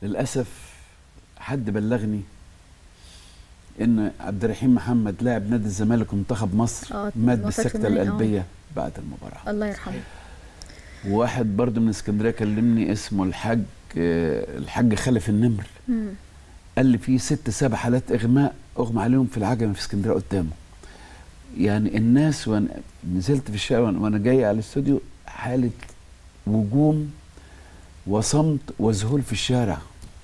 للاسف حد بلغني ان عبد الرحيم محمد لاعب نادي الزمالك ومنتخب مصر آه، مات وفاة بالسكته في المنيا، آه. القلبيه بعد المباراه الله يرحمه وواحد برضه من اسكندريه كلمني اسمه الحاج آه، الحاج خلف النمر مم. قال لي في ست سبع حالات اغماء اغمى عليهم في العجمه في اسكندريه قدامه يعني الناس وانا نزلت في الشارع وأنا- وانا جاي على الاستوديو حاله وجوم وصمت وذهول في الشارع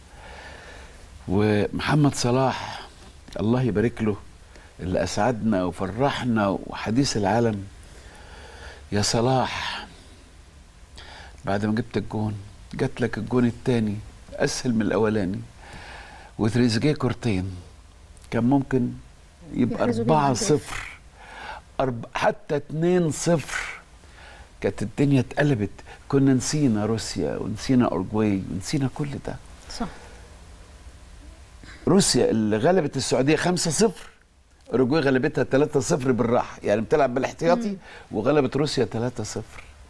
ومحمد صلاح الله يبارك له اللي اسعدنا وفرحنا وحديث العالم يا صلاح بعد ما جبت الجون جات لك الجون الثاني اسهل من الاولاني وتريزيجيه كورتين كان ممكن يبقى يحرزوا بيهم 4 أهداف. 0 أرب... حتى 2 0 كانت الدنيا اتقلبت كنا نسينا روسيا ونسينا اورجواي ونسينا كل ده صح روسيا اللي غلبت السعوديه 5 0 اوروجواي غلبتها 3 0 بالراحه يعني بتلعب بالاحتياطي وغلبت روسيا 3 0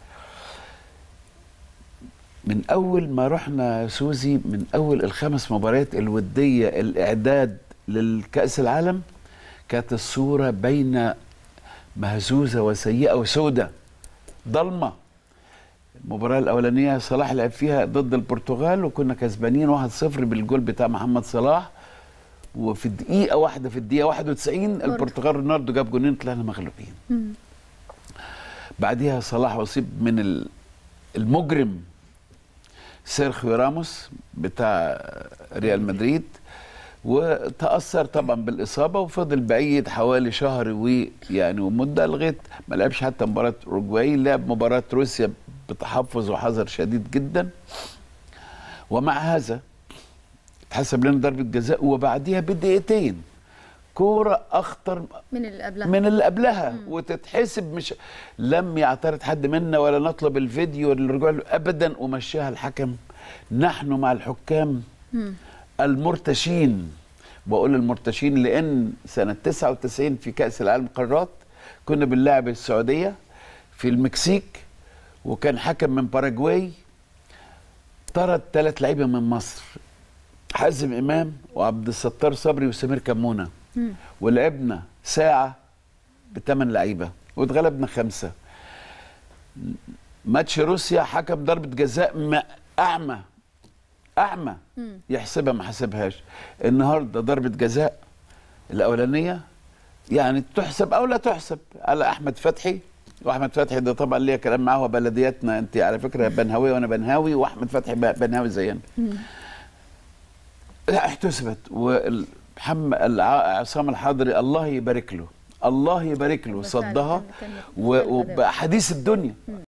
من اول ما رحنا سوزي من اول الخمس مباريات الوديه الاعداد للكاس العالم كانت الصوره بين مهزوزه وسيئه وسودة ضلمه المباراة الأولانية صلاح لعب فيها ضد البرتغال وكنا كسبانين 1-0 بالجول بتاع محمد صلاح وفي دقيقة واحدة في الدقيقة 91 البرتغال رونالدو جاب جونين طلعنا مغلوبين مم. بعديها صلاح أصيب من ال- المجرم سيرخيو راموس بتاع ريال مدريد وتأثر طبعا بالإصابة وفضل بعيد حوالي شهر ويعني ومدة لغاية ما لعبش حتى مباراة أوروجواي لعب مباراة روسيا بتحفظ وحذر شديد جدا ومع هذا اتحسب لنا ضربة جزاء وبعديها بدقيقتين كورة أخطر من اللي قبلها من اللي قبلها وتتحسب مش لم يعترض حد منا ولا نطلب الفيديو ولا الرجوع له ابدا ومشاها الحكم نحن مع الحكام مم. المرتشين بقول المرتشين لان سنه 99 في كاس العالم قارات كنا بنلاعب السعوديه في المكسيك وكان حكم من باراجواي طرد ثلاث لعيبه من مصر حازم امام وعبد الستار صبري وسمير كمونه مم. ولعبنا ساعة بثمان لعيبة واتغلبنا خمسة ماتش روسيا حكم ضربة جزاء ما أعمى أعمى مم. يحسبها ما حسبهاش النهاردة ضربة جزاء الأولانية يعني تحسب أو لا تحسب على أحمد فتحي واحمد فتحي ده طبعا ليا كلام معاه هو بلدياتنا انت على فكره بنهاوي وانا بنهاوي واحمد فتحي ب- بنهاوي زينا مم. لا احتسبت ومحمد عصام الحضري الله يبارك له الله يبارك له فعلا صدها كان- كان و- أداء. وبقى حديث الدنيا